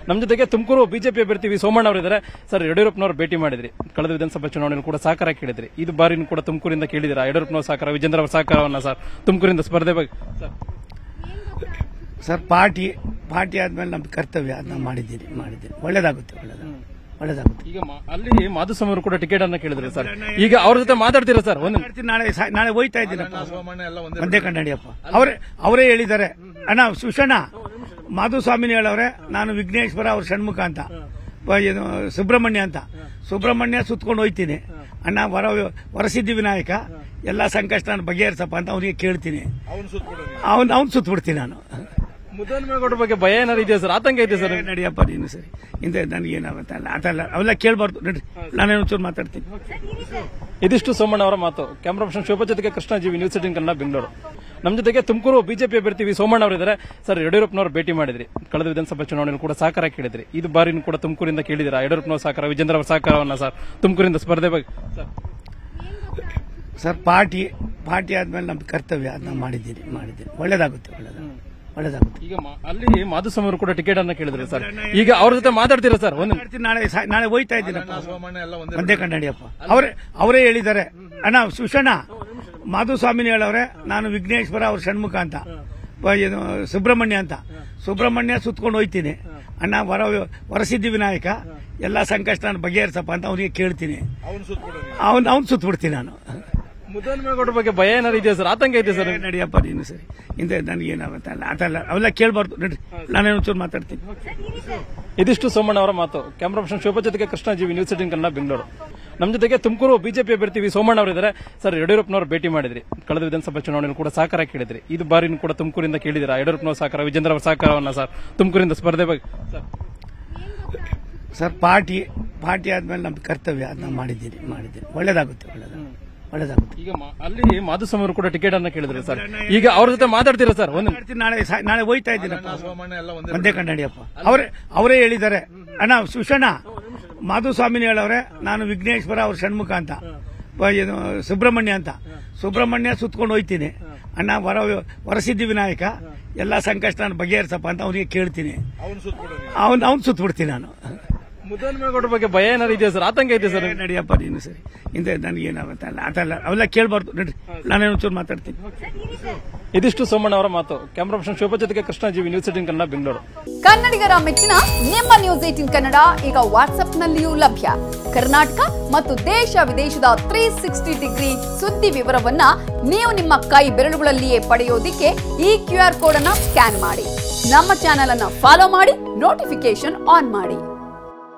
ನಮ್ಮ ಜೊತೆಗೆ ತುಮಕೂರು ಬಿಜೆಪಿ ಅಭ್ಯರ್ಥಿ ವಿ ಸೋಮಣ್ಣ ಅವರಿದ್ದಾರೆ ಸರ್ ಯಡಿಯೂರಪ್ಪನವರು ಭೇಟಿ ಮಾಡಿದ್ರಿ ಕಳೆದ ವಿಧಾನಸಭಾ ಚುನಾವಣೆಯಲ್ಲಿ ಕೂಡ ಸಹಕಾರ ಕೇಳಿದ್ರಿ ಇದು ಬಾರಿನೂ ಕೂಡ ತುಮಕೂರಿಂದ ಕೇಳಿದಿರಾ ಯಡಿಯೂರಪ್ಪನವ್ರ ಸಹಕಾರ ವಿಜೇಂದ್ರ ಅವರ ಸಹಕಾರವನ್ನ ಸರ್ ತುಮಕೂರಿಂದ ಸ್ಪರ್ಧೆ ಬಗ್ಗೆ ಸರ್ ಸರ್ ಪಾರ್ಟಿ ಪಾರ್ಟಿ ಆದ್ಮೇಲೆ ನಮ್ಮ ಕರ್ತವ್ಯ ಅದನ್ನ ಮಾಡಿದ್ದೀನಿ ಮಾಡಿದ್ದೀನಿ ಒಳ್ಳೇದಾಗುತ್ತೆ ಒಳ್ಳೇದಾಗುತ್ತೆ ಒಳ್ಳೇದಾಗುತ್ತೆ ಈಗ ಮ- ಅಲ್ಲಿ ಮಾಧುಸ್ವಾಮಿ ಅವರು ಕೂಡ ಟಿಕೆಟ್ ಅನ್ನ ಕೇಳಿದ್ರು ಸರ್ ಈಗ ಅವ್ರ ಜೊತೆ ಮಾತಾಡ್ತೀರಾ ಸರ್ ಒಂದು ಮಾಡ್ತೀನಿ, ನಾಳೆ ಸಾ- ನಾಳೆ ಹೋಯ್ತಾ ಇದ್ದೀನಪ್ಪ ಒಂದೇ ಕನ್ನಡಿಯಪ್ಪ ಅವರೇ ಅವರೇ ಹೇಳಿದ್ದಾರೆ ಅಣ್ಣ ಸುಷಣ್ಣ ಮಾಧುಸ್ವಾಮಿನಿ ಹೇಳವ್ರೆ ನಾನು ವಿಘ್ನೇಶ್ವರ ಅವ್ರ ಷಣ್ಮುಖ ಅಂತ ಬ- ಏನು ಸುಬ್ರಹ್ಮಣ್ಯ ಅಂತ ಸುಬ್ರಹ್ಮಣ್ಯ ಸುತ್ಕೊಂಡು ಹೋಯ್ತೀನಿ ಅಣ್ಣ ವರ ವರಸಿದ್ಧಿ ವಿನಾಯಕ ಎಲ್ಲ ಸಂಕಷ್ಟ ನಾನು ಬಗೆಹರಿಸಪ್ಪ ಅಂತ ಅವನಿಗೆ ಕೇಳ್ತೀನಿ ಅವನ್ ಅವ್ನು ಸುತ್ಬಿಡ್ತೀನಿ ನಾನು ಮುದ್ದನ್ಮೇಗೌಡರ ಬಗ್ಗೆ ಭಯ ಏನಾರು ಇದೆಯಾ ಸರ್ ಆತಂಕ ಇದೆ ಸರ್ ಏ, ನಡಿಯಪ್ಪ ನೀನು ಸರಿ ಇಂದ ನನಗೇನಾಗುತ್ತೆ ಅಲ್ಲ ಅದಲ್ಲ ಅವೆಲ್ಲ ಕೇಳಬಾರ್ದು ನಡ್ರಿ ನಾನೇನು ಒಂಚೂರು ಮಾತಾಡ್ತೀನಿ ಇದಿಷ್ಟು ಸೋಮಣ್ಣ ಅವರ ಮಾತು ಕ್ಯಾಮರಾ ಪರ್ಸನ್ ಶೋಭಾ ಜೊತೆಗೆ ಕೃಷ್ಣ ಜೀವಿ ನ್ಯೂಸ್ ಏಟಿನ್ ಕನ್ನಡ ಬೆಂಗಳೂರು ನಮ್ಮ ಜೊತೆಗೆ ತುಮಕೂರು ಬಿಜೆಪಿ ಅಭ್ಯರ್ಥಿ ವಿ ಸೋಮಣ್ಣ ಅವರಿದ್ದಾರೆ ಸರ್ ಯಡಿಯೂರಪ್ಪನವರು ಭೇಟಿ ಮಾಡಿದ್ರಿ ಕಳೆದ ವಿಧಾನಸಭಾ ಚುನಾವಣೆಯಲ್ಲಿ ಕೂಡ ಸಹಕಾರ ಕೇಳಿದ್ರಿ ಇದು ಬಾರಿನೂ ಕೂಡ ತುಮಕೂರಿಂದ ಕೇಳಿದಿರಾ ಯಡಿಯೂರಪ್ಪನವ್ರ ಸಹಕಾರ ವಿಜೇಂದ್ರ ಅವರ ಸಹಕಾರವನ್ನ ಸರ್ ತುಮಕೂರಿಂದ ಸ್ಪರ್ಧೆ ಬಗ್ಗೆ ಸರ್ ಸರ್ ಪಾರ್ಟಿ ಪಾರ್ಟಿ ಆದ್ಮೇಲೆ ನಮ್ಮ ಕರ್ತವ್ಯ ಅದನ್ನ ಮಾಡಿದ್ದೀನಿ ಮಾಡಿದ್ದೀನಿ ಒಳ್ಳೇದಾಗುತ್ತೆ ಒಳ್ಳೇದಾಗುತ್ತೆ ಒಳ್ಳೇದಾಗುತ್ತೆ ಈಗ ಮ- ಅಲ್ಲಿ ಮಾಧುಸ್ವಾಮಿ ಅವರು ಕೂಡ ಟಿಕೆಟ್ ಅನ್ನ ಕೇಳಿದ್ರು ಸರ್ ಈಗ ಅವ್ರ ಜೊತೆ ಮಾತಾಡ್ತೀರಾ ಸರ್ ಒಂದು ಮಾಡ್ತೀನಿ, ನಾಳೆ ಸಾ- ನಾಳೆ ಹೋಯ್ತಾ ಇದ್ದೀನಪ್ಪ ಒಂದೇ ಕನ್ನಡಿಯಪ್ಪ ಅವರೇ ಅವರೇ ಹೇಳಿದ್ದಾರೆ ಅಣ್ಣ ಸುಷಣ್ಣ ಮಾಧುಸ್ವಾಮಿನಿ ಹೇಳವ್ರೆ ನಾನು ವಿಘ್ನೇಶ್ವರ ಅವ್ರ ಷಣ್ಮುಖ ಅಂತ ಬ- ಏನು ಸುಬ್ರಹ್ಮಣ್ಯ ಅಂತ ಸುಬ್ರಹ್ಮಣ್ಯ ಸುತ್ಕೊಂಡು ಹೋಯ್ತೀನಿ ಅಣ್ಣ ವರ ವರಸಿದ್ಧಿ ವಿನಾಯಕ ಎಲ್ಲ ಸಂಕಷ್ಟ ನಾನು ಬಗೆಹರಿಸಪ್ಪ ಅಂತ ಅವನಿಗೆ ಕೇಳ್ತೀನಿ ಅವನ್ ಅವ್ನು ಸುತ್ಬಿಡ್ತೀನಿ ನಾನು ಮುದ್ದನ್ಮೇಗೌಡರ ಬಗ್ಗೆ ಭಯ ಏನಾರು ಇದೆಯಾ ಸರ್ ಆತಂಕ ಇದೆ ಸರ್ ಏ, ನಡಿಯಪ್ಪ ನೀನು ಸರಿ ಇಂದ ನನಗೇನಾಗುತ್ತೆ ಅಲ್ಲ ಅದಲ್ಲ ಅವೆಲ್ಲ ಕೇಳಬಾರ್ದು ನಡ್ರಿ ನಾನೇನು ಒಂಚೂರು ಮಾತಾಡ್ತೀನಿ ಇದಿಷ್ಟು ಸೋಮಣ್ಣ ಅವರ ಮಾತು ಕ್ಯಾಮರಾ ಪರ್ಸನ್ ಶೋಭಾ ಜೊತೆಗೆ ಕೃಷ್ಣ ಜೀವಿ ನ್ಯೂಸ್ ಏಟಿನ್ ಕನ್ನಡ ಬೆಂಗಳೂರು ನಮ್ಮ ಜೊತೆಗೆ ತುಮಕೂರು ಬಿಜೆಪಿ ಅಭ್ಯರ್ಥಿ ವಿ ಸೋಮಣ್ಣ ಅವರಿದ್ದಾರೆ ಸರ್ ಯಡಿಯೂರಪ್ಪನವರು ಭೇಟಿ ಮಾಡಿದ್ರಿ ಕಳೆದ ವಿಧಾನಸಭಾ ಚುನಾವಣೆಯಲ್ಲಿ ಕೂಡ ಸಹಕಾರ ಕೇಳಿದ್ರಿ ಇದು ಬಾರಿನೂ ಕೂಡ ತುಮಕೂರಿಂದ ಕೇಳಿದಿರಾ ಯಡಿಯೂರಪ್ಪನವ್ರ ಸಹಕಾರ ವಿಜೇಂದ್ರ ಅವರ ಸಹಕಾರವನ್ನ ಸರ್ ತುಮಕೂರಿಂದ ಸ್ಪರ್ಧೆ ಬಗ್ಗೆ ಸರ್ ಸರ್ ಪಾರ್ಟಿ ಪಾರ್ಟಿ ಆದ್ಮೇಲೆ ನಮ್ಮ ಕರ್ತವ್ಯ ಅದನ್ನ ಮಾಡಿದ್ದೀನಿ ಮಾಡಿದ್ದೀನಿ ಒಳ್ಳೇದಾಗುತ್ತೆ ಒಳ್ಳೇದಾಗುತ್ತೆ ಒಳ್ಳೇದಾಗುತ್ತೆ ಈಗ ಮ- ಅಲ್ಲಿ ಮಾಧುಸ್ವಾಮಿ ಅವರು ಕೂಡ ಟಿಕೆಟ್ ಅನ್ನ ಕೇಳಿದ್ರು ಸರ್ ಈಗ ಅವ್ರ ಜೊತೆ ಮಾತಾಡ್ತೀರಾ ಸರ್ ಒಂದು ಮಾಡ್ತೀನಿ, ನಾಳೆ ಸಾ- ನಾಳೆ ಹೋಯ್ತಾ ಇದ್ದೀನಪ್ಪ ಒಂದೇ ಕನ್ನಡಿಯಪ್ಪ ಅವರೇ ಅವರೇ ಹೇಳಿದ್ದಾರೆ ಅಣ್ಣ ಸುಷಣ್ಣ ಮಾಧುಸ್ವಾಮಿನಿ ಹೇಳವ್ರೆ ನಾನು ವಿಘ್ನೇಶ್ವರ ಅವ್ರ ಷಣ್ಮುಖ ಅಂತ ಬ- ಏನು ಸುಬ್ರಹ್ಮಣ್ಯ ಅಂತ ಸುಬ್ರಹ್ಮಣ್ಯ ಸುತ್ಕೊಂಡು ಹೋಯ್ತೀನಿ ಅಣ್ಣ ವರ ವರಸಿದ್ಧಿ ವಿನಾಯಕ ಎಲ್ಲ ಸಂಕಷ್ಟ ನಾನು ಬಗೆಹರಿಸಪ್ಪ ಅಂತ ಅವನಿಗೆ ಕೇಳ್ತೀನಿ ಅವನ್ ಅವ್ನು ಸುತ್ಬಿಡ್ತೀನಿ ನಾನು ಮುದ್ದನ್ಮೇಗೌಡರ ಬಗ್ಗೆ ಭಯ ಏನಾರು ಇದೆಯಾ ಸರ್ ಆತಂಕ ಇದೆ ಸರ್ ಏ, ನಡಿಯಪ್ಪ ನೀನು ಸರಿ ಇಂದ ನನಗೇನಾಗುತ್ತೆ ಅಲ್ಲ ಅದಲ್ಲ ಅವೆಲ್ಲ ಕೇಳಬಾರ್ದು ನಡ್ರಿ ನಾನೇನು ಒಂಚೂರು ಮಾತಾಡ್ತೀನಿ ಇದಿಷ್ಟು ಸೋಮಣ್ಣ ಅವರ ಮಾತು ಕ್ಯಾಮರಾ ಪರ್ಸನ್ ಶೋಭಾ ಜೊತೆಗೆ ಕೃಷ್ಣ ಜೀವಿ ನ್ಯೂಸ್ ಏಟಿನ್ ಕನ್ನಡ ಬೆಂಗಳೂರು ಕನ್ನಡಿಗರ ಮೆಚ್ಚಿನ ನಿಮ್ಮ ನ್ಯೂಸ್ ಏಟಿನ್ ಕನ್ನಡ ಈಗ ವಾಟ್ಸ್ಆಪ್ನಲ್ಲಿಯೂ ಲಭ್ಯ ಕರ್ನಾಟಕ ಮತ್ತು ದೇಶ ವಿದೇಶದ ತ್ರೀ ಸಿಕ್ಸ್ಟಿ ಡಿಗ್ರಿ ಸುದ್ದಿ ವಿವರವನ್ನ ನೀವು ನಿಮ್ಮ ಕೈ ಬೆರಳುಗಳಲ್ಲಿಯೇ ಪಡೆಯೋದಿಕ್ಕೆ ಈ ಕ್ಯೂ ಆರ್ ಕೋಡ್ ಅನ್ನ ಸ್ಕ್ಯಾನ್ ಮಾಡಿ ನಮ್ಮ ಚಾನೆಲ್ ಅನ್ನ ಫಾಲೋ ಮಾಡಿ ನೋಟಿಫಿಕೇಶನ್ ಆನ್ ಮಾಡಿ